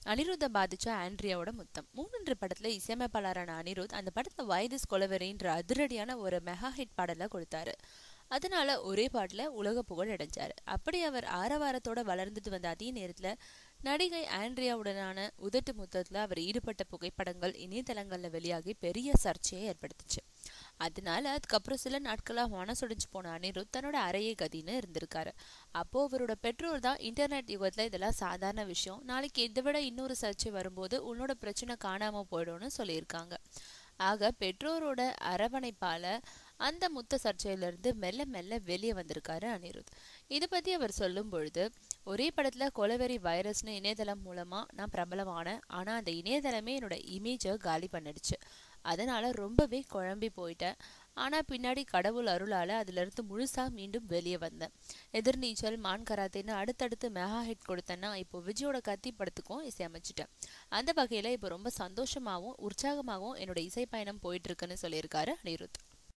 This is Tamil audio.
அனிருத்தை பாதிச்ச ஆண்ட்ரியாவோட முத்தம் மூணுன்ற படத்துல இசையமைப்பாளரான அனிருத் அந்த படத்துல வயதிஸ் கொலவெறின்ற அதிரடியான ஒரு மெகா ஹிட் பாடலை கொடுத்தாரு அதனால ஒரே பாட்டுல உலக புகழ் அடைஞ்சாரு அப்படி அவர் ஆரவாரத்தோட வளர்ந்துட்டு வந்த அதே நேரத்துல நடிகை ஆண்ட்ரியாவுடனான உதட்டு முத்தத்துல அவர் ஈடுபட்ட புகைப்படங்கள் இணையதளங்கள்ல வெளியாகி பெரிய சர்ச்சையை ஏற்படுத்துச்சு அதனால அதுக்கப்புறம் சில நாட்களா மனசுடைஞ்சு போன அனிருத் தன்னோட அறையே கதின்னு இருந்திருக்காரு அப்போ அவரோட பெற்றோர் தான் இன்டர்நெட் யுகத்துல இதெல்லாம் சாதாரண விஷயம் நாளைக்கு இதை விட இன்னொரு சர்ச்சை வரும்போது உன்னோட பிரச்சனை காணாம போயிடும்னு சொல்லியிருக்காங்க ஆக பெற்றோரோட அரவணைப்பால அந்த முத்த சர்ச்சையிலிருந்து மெல்ல மெல்ல வெளியே வந்திருக்காரு அனிருத் இதை பத்தி அவர் சொல்லும் பொழுது ஒரே படத்துல கொலவெறி வைரஸ்னு இணையதளம் மூலமா நான் பிரபலமானேன் ஆனா அந்த இணையதளமே என்னோட இமேஜை காலி பண்ணிடுச்சு அதனால ரொம்பவே குழம்பி போயிட்டேன் ஆனா பின்னாடி கடவுள் அருளால அதுல இருந்து முழுசா மீண்டும் வெளியே வந்தேன் எதிர்நீச்சல் மான் கராத்தேன்னு அடுத்தடுத்து மெகா ஹிட் கொடுத்தேன்னா இப்போ விஜயோட கத்தி படத்துக்கும் இசையமைச்சிட்டேன் அந்த வகையில இப்போ ரொம்ப சந்தோஷமாவும் உற்சாகமாகவும் என்னோட இசை பயணம் போயிட்டு இருக்குன்னு சொல்லியிருக்காரு அனிருத்